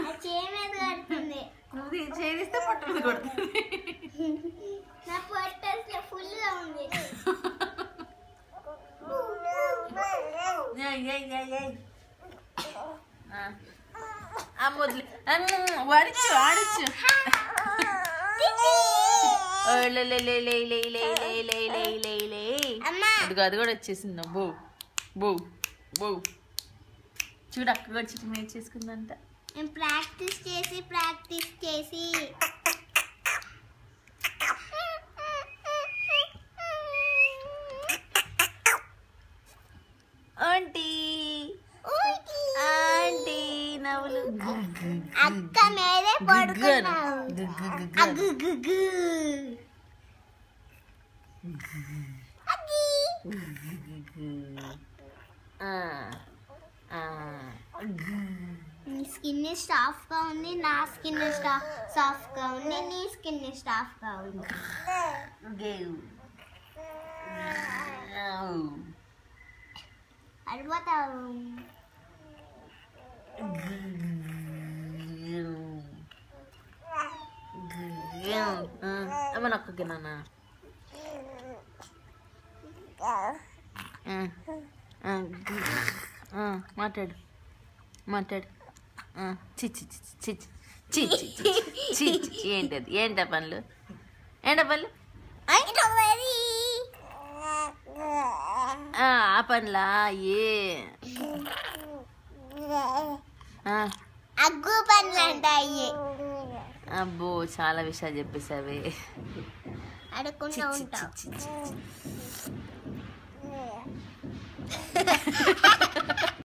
చేయమేది కడుతుంది నువ్వు చేదిస్తే పొట్ట మీద కొడుతుంది నా పొట్ట అసలు ఫుల్గా ఉంది ఏయ్, ఏయ్, ఏయ్, ఏయ్. ఆ. ఆ మొదలు వాడిచ్చు ఆడిచ్చు ఓ, లే, లే, లే, లే, లే, లే, లే, లే, లే, లే, లే. అమ్మా అదిగో అది కూడా వచ్చేసింది బో బో బో చూడు అక్క కూడా చికెన్ నేర్చేసుకుందంట నేను ప్రాక్టీస్ చేసి ప్రాక్టీస్ చేసి ఆంటీ ఆంటీ నవ్వులు అక్క మీదే పడుకున్నావు అగ్గు గుగ్గు అగ్గి ఆ, ఆ. నీ స్కిన్ సాఫ్ట్ గా ఉంది నా స్కిన్ సాఫ్ట్ గా ఉంది నీ స్కిన్ సాఫ్ట్ గా ఉంది గేవ్. ఆవ్. అడిపోతావు అమ్మ నొక్కకి నాన్న మాట్లాడు మాట్లాడు చి చి చి చి చి చి చి చి చి ఏంటది ఏంట పనులు ఏంట పనులు ఆ ఆ పనులా ఏ ఆ, అగ్గు పనులు అంటాయి అబ్బో చాలా విషయాలు చెప్పేసావే చి, అడుక్కుంటూ చి, ఉంటావు చి, చి, చి.